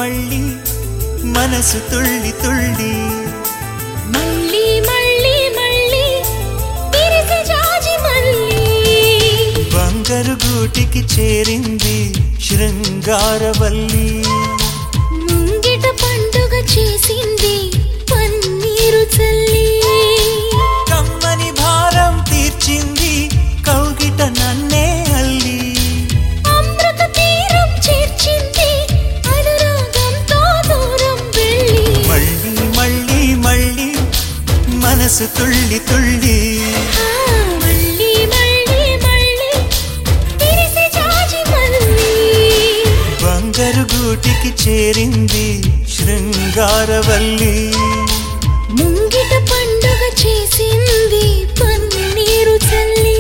మళ్ళీ మనసు తుళ్ళి తుళ్ళి మళ్ళీ మళ్ళీ మళ్ళీ విరిసి జాజి మళ్ళీ బంగారు గూటికి చేరింది శృంగారవల్లి ముంగిట పండుగ చేసింది పన్నీరు చల్లి కమ్మని భారం తీర్చింది కౌగిట నన్నే అల్లి అమృత తీరం చేర్చింది అనురాగంతో దూరం వెళ్ళి మళ్ళీ మళ్ళీ మళ్ళీ మనసు తుళ్ళి తుళ్ళి ఆ, మళ్ళీ మళ్ళీ మళ్ళీ విరిసి జాజి మళ్ళీ బంగారు గూటికి చేరింది శృంగారవల్లి ముంగిట పండుగ చేసింది పన్నీరు చల్లి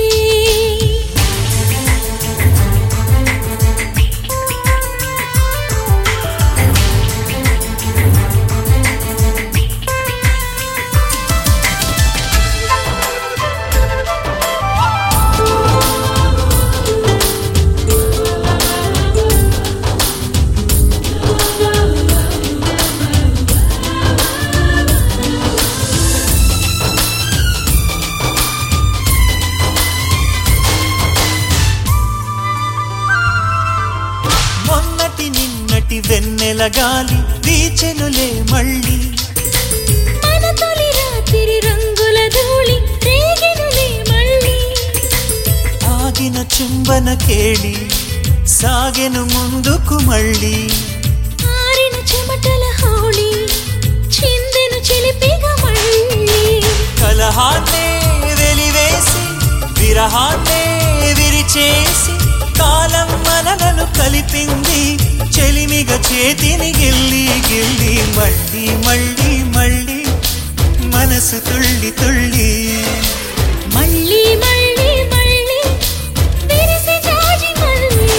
మొన్నటి నిన్నటి వెన్నెల గాలి వీచెనులే మళ్ళీ మన తొలి రాత్రి రంగుల ధూళి రేగెనులే మళ్ళీ ఆగిన చుంబన కేళి సాగెను ముందుకు మళ్ళీ ఆరిన చెమటల హోళీ చిందెను చిలిపిగా మళ్ళీ కలహాన్నే వెలివేసి విరహాన్నే విరిచేసి కాలం మనలను కలిపింది చెలిమిగ చేతిని గిల్లి గిల్లి మళ్ళీ మళ్ళీ మళ్ళీ మనసు తుళ్ళి తుళ్ళి మళ్ళీ మళ్ళీ మళ్ళీ విరిసి జాజి మళ్ళీ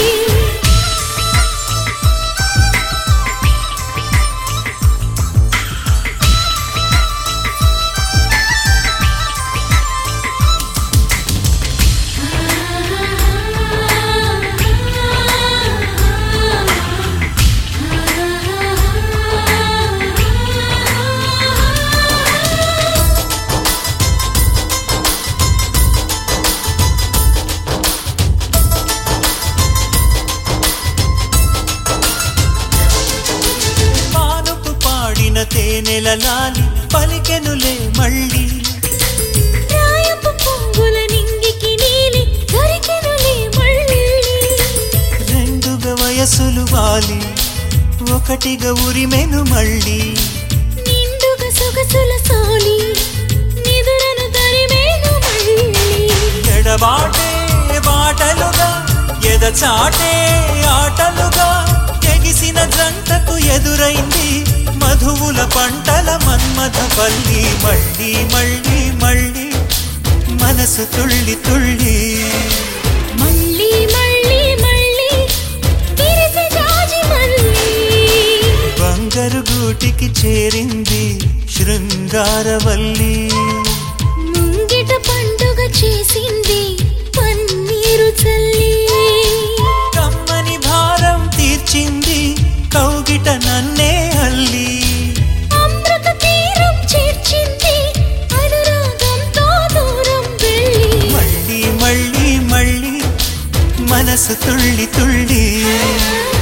పానుపు పాడిన తేనెల లాలి పలికెనులే మళ్ళీ రాయపు పొంగుల నింగికి నీలి దొరికెనులే మళ్ళీ రెండుగా వయసులు వాలి ఒకటిగా ఉరిమెను మళ్ళీ నిండుగా సొగసుల సోలి నిదురను తరిమేను మళ్ళీ ఎడబాటే బాటలుగా ఎదచాటే ఆటలుగా ఎగిసిన జంటకు ఎదురైంది మధువుల పంటల మన్మథ పల్లి మళ్ళీ మళ్ళీ మళ్ళీ మనసు తుళ్ళి తుళ్ళి మళ్ళీ మళ్ళీ మళ్ళీ విరిసి జాజి మళ్ళీ బంగారు గూటికి చేరింది శృంగారవల్లి ముంగిట పండుగ చేసింది పన్నీరు చల్లి కమ్మని భారం తీర్చింది కౌగిట నన్నే అల్లి అమృత తీరం చేర్చింది అనురాగంతో దూరం వెళ్ళి మళ్ళీ మళ్ళీ మళ్ళీ మనసు తుళ్ళి తుళ్ళి ఆ